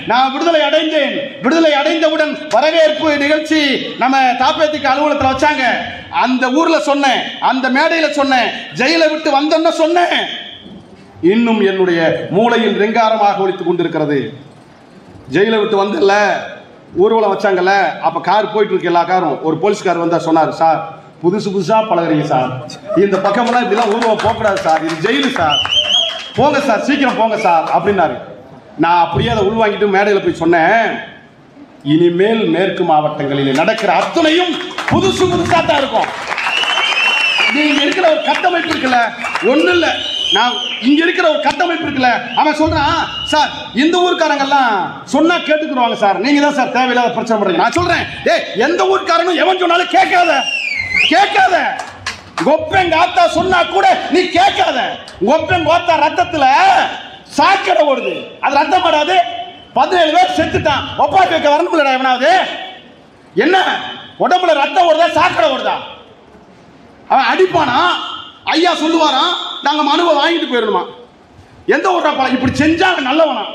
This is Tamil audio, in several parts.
நான் விடுதலை அடைந்தேன் விடுதலை அடைந்தவுடன் வரவேற்பு நிகழ்ச்சி நம்ம தாப்பேத்துக்கு அலுவலகத்தில் வச்சாங்க அந்த ஊர்ல சொன்னேன் அந்த மேடையில சொன்னேன் ஜெயிலை விட்டு வந்தோன்னு சொன்னேன் இன்னும் என்னுடைய மூளையில் ரெங்காரமாக ஒலித்துக் கொண்டிருக்கிறது ஜெயிலை விட்டு வந்தல ஊர்வலம் வச்சாங்கல்ல அப்ப கார் போயிட்டு இருக்கு எல்லா காரும் ஒரு போலீஸ்கார் வந்தா சொன்னார் சார் புதுசு புதுசா பழகுறீங்க சார் இந்த பக்கமெல்லாம் இப்படிலாம் ஊர்வலம் போகக்கூடாது சார் இது ஜெயிலு சார் போங்க சார் சீக்கிரம் போங்க சார் அப்படின்னாரு நான் அப்படியே அதை உள்வாங்கிட்டு மேடையில் போய் சொன்னேன் இனிமேல் மேற்கு மாவட்டங்களில் நடக்கிற அத்தனையும் புதுசு புதுசா தான் இருக்கும் நீங்க இருக்கிற ஒரு கட்டமைப்பு இருக்குல்ல ஒண்ணு இல்ல நான் இங்க இருக்கிற ஒரு கட்டமைப்பு இருக்குல்ல அவன் சொல்றான் சார் இந்த ஊர்க்காரங்க எல்லாம் சொன்னா கேட்டுக்குருவாங்க சார் நீங்க தான் சார் தேவையில்லாத பிரச்சனை பண்றீங்க நான் சொல்றேன் ஏய் எந்த ஊர்க்காரனும் எவன் சொன்னாலும் கேட்காத கேட்காத கொப்பெங்க ஆத்தா சொன்னா கூட நீ கேட்காத கொப்பெங்க ஆத்தா ரத்தத்துல சாக்கடை ஓடுது அது ரத்தம் படாது பதினேழு பேர் செத்துட்டான் ஒப்பாட்டி வைக்க வரணும்லடா எவனாவது என்ன உடம்புல ரத்தம் ஓடுதா சாக்கடை ஓடுதா அவன் அடிப்பானா ஐயா சொல்லுவாராம் நாங்க மனுவை வாங்கிட்டு போயிடணுமா எந்த ஊர்ரா பழம் இப்படி செஞ்சாங்க நல்லவனா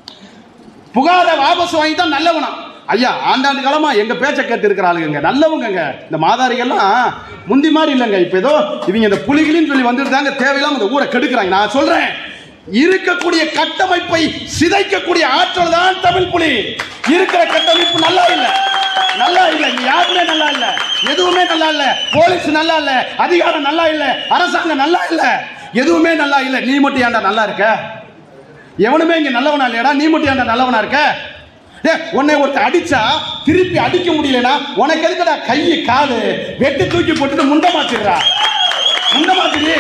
புகார வாபஸ் வாங்கி தான் நல்லவனா ஐயா ஆண்டாண்டு காலமா எங்க பேச்ச கேட்டு இருக்கிற ஆளுங்க நல்லவங்கங்க இந்த மாதாரிகள்லாம் முந்தி மாதிரி இல்லைங்க இப்ப ஏதோ இவங்க இந்த புலிகளின்னு சொல்லி வந்துட்டு தாங்க தேவையில்லாம இந்த ஊரை கெடுக்கிறாங்க நான் சொல்றேன் இருக்கக்கூடிய கட்டமைப்பை சிதைக்கக்கூடிய ஆற்றல் தான் தமிழ் புலி இருக்கிற கட்டமைப்பு நல்லா இல்லை நல்லா இல்ல இங்க யாருமே நல்லா இல்ல எதுவுமே நல்லா இல்ல போலீஸ் நல்லா இல்ல அதிகாரம் நல்லா இல்ல அரசாங்கம் நல்லா இல்ல எதுவுமே நல்லா இல்ல நீ மட்டும் ஏன்டா நல்லா இருக்க எவனுமே இங்க நல்லவனா இல்லையாடா நீ மட்டும் ஏன்டா நல்லவனா இருக்க ஏ உன்னை ஒருத்தர் அடிச்சா திருப்பி அடிக்க முடியலனா உனக்கு எதுக்குடா கை காலு வெட்டி தூக்கி போட்டுட்டு முண்ட மாத்திடுறா முண்ட மாத்திரி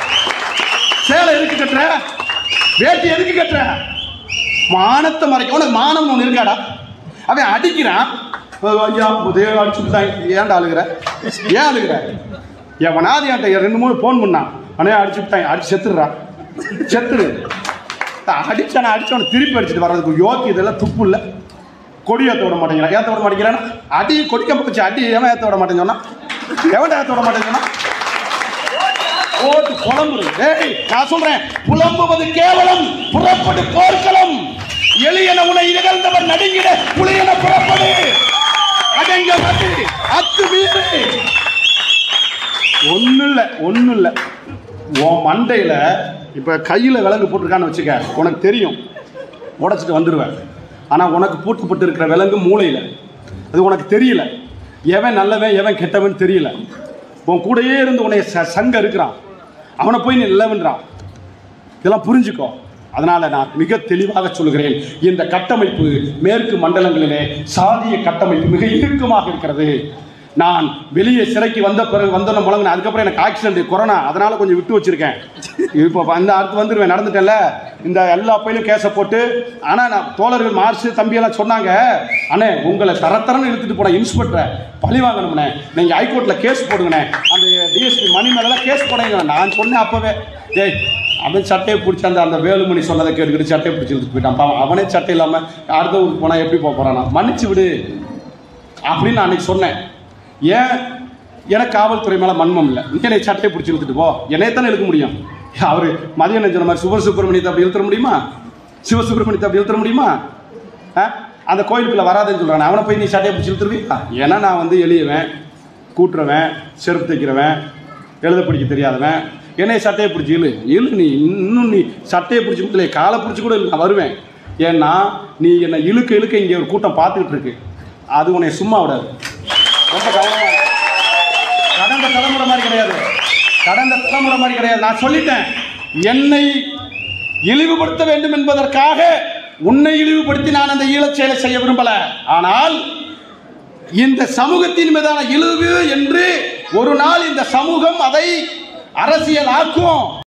சேலை எதுக்கு கட்டுற வேட்டி எதுக்கு கட்டுற மானத்தை மறைக்க உனக்கு மானம் ஒன்று இருக்காடா அவன் அடிக்கிறான் ஐயா முதே அடிச்சுட்டான் ஏன்டா அழுகிற ஏன் அழுகிற எவனாவது என்கிட்ட ரெண்டு மூணு ஃபோன் பண்ணான் அண்ணே அடிச்சு விட்டாங்க அடிச்சு செத்துடுறான் செத்துரு அடிச்சான அடிச்சவனை திருப்பி அடிச்சுட்டு வர்றதுக்கு யோக்கி இதெல்லாம் துப்பு இல்லை கொடி ஏற்ற விட மாட்டேங்கிறான் ஏற்ற விட மாட்டேங்கிறான் அடி கொடிக்க போச்சு அடி எவன் ஏற்ற விட மாட்டேன்னு சொன்னா எவன் ஏற்ற விட மாட்டேன்னு சொன்னா போட்டு புலம்புரு ஏய் நான் சொல்றேன் புலம்புவது கேவலம் புறப்படு போர்க்களம் எளியன உனை நிகழ்ந்தவர் நடுங்கிட புலியன புறப்படு அடங்க வந்து அத்து மீது ஒண்ணு இல்ல ஒண்ணு இல்ல உன் மண்டையில இப்ப கையில விலங்கு போட்டிருக்கான்னு வச்சுக்க உனக்கு தெரியும் உடைச்சிட்டு வந்துடுவேன் ஆனா உனக்கு பூட்டுப்பட்டு இருக்கிற விலங்கு மூளையில அது உனக்கு தெரியல எவன் நல்லவன் எவன் கெட்டவன் தெரியல உன் கூடயே இருந்து உன்னை ச சங்க இருக்கிறான் அவனை போய் நீ நல்லவன்றான் இதெல்லாம் புரிஞ்சுக்கோ அதனால நான் மிக தெளிவாக சொல்கிறேன் இந்த கட்டமைப்பு மேற்கு மண்டலங்களிலே சாதிய கட்டமைப்பு மிக இறுக்கமாக இருக்கிறது நான் வெளியே சிறைக்கு வந்த பிறகு வந்தோன்னு முழங்கினேன் அதுக்கப்புறம் எனக்கு ஆக்சிடென்ட் கொரோனா அதனால கொஞ்சம் விட்டு வச்சிருக்கேன் இப்போ அந்த அடுத்து வந்துடுவேன் நடந்துட்டேன்ல இந்த எல்லா பையிலும் கேஸை போட்டு ஆனால் நான் தோழர்கள் மார்ச் தம்பியெல்லாம் சொன்னாங்க அண்ணே உங்களை தரத்தரன்னு இழுத்துட்டு போன இன்ஸ்பெக்டரை பழி வாங்கணும்ண்ணே நீங்கள் ஹைகோர்ட்டில் கேஸ் போடுங்கண்ணே அந்த டிஎஸ்பி மணி மேலெல்லாம் கேஸ் போடுங்க நான் சொன்னேன் அப்போவே டேய் அவன் சட்டையை பிடிச்சி அந்த அந்த வேலுமணி சொன்னதை கேட்டுக்கிட்டு சட்டையை பிடிச்சி இழுத்துட்டு போயிட்டான் பாவம் அவனே சட்டை இல்லாமல் அடுத்த ஊருக்கு போனால் எப்படி போக போகிறானா மன்னிச்சு விடு அப்படின்னு நான் அன்னைக்கு சொன்னேன் ஏன் எனக்கு காவல்துறை மேலே மன்மம் இல்லை நீ என்னை சட்டையை பிடிச்சி இழுத்துட்டு போ என்னைய தானே இழுக்க முடியும் அவர் மதியம் சொன்ன மாதிரி சுப சுப்பிரமணியத்தை அப்படி இழுத்துற முடியுமா சிவசுப்பிரமணியத்தை அப்படி இழுத்துற முடியுமா ஆ? அந்த கோயிலுக்குள்ள வராதுன்னு சொல்றானே அவனை போய் நீ சட்டையை பிடிச்சி இழுத்துருவியா ஏன்னா நான் வந்து எளியவன் கூட்டுறவன் செருப்பு தைக்கிறவன் எழுத படிக்க தெரியாதவன் என்னைய சட்டையை பிடிச்சி இழு இழு நீ இன்னும் நீ சட்டையை பிடிச்சி இல்லை காலை பிடிச்சி கூட இழு, நான் வருவேன் ஏன்னா நீ என்னை இழுக்க இழுக்க இங்கே ஒரு கூட்டம் பார்த்துக்கிட்டு இருக்கு அது உன்னை சும்மா விடாது ரொம்ப கவனமா இரு. கடந்த தலைமுறை மாதிரி கிடையாது கடந்த தலைமுறை மாதிரி கிடையாது நான் சொல்லிட்டேன் என்னை இழிவுபடுத்த வேண்டும் என்பதற்காக உன்னை இழிவுபடுத்தி நான் அந்த ஈழச் செயலை செய்ய விரும்பல ஆனால் இந்த சமூகத்தின் மீதான இழிவு என்று ஒரு நாள் இந்த சமூகம் அதை அரசியல் ஆக்கும்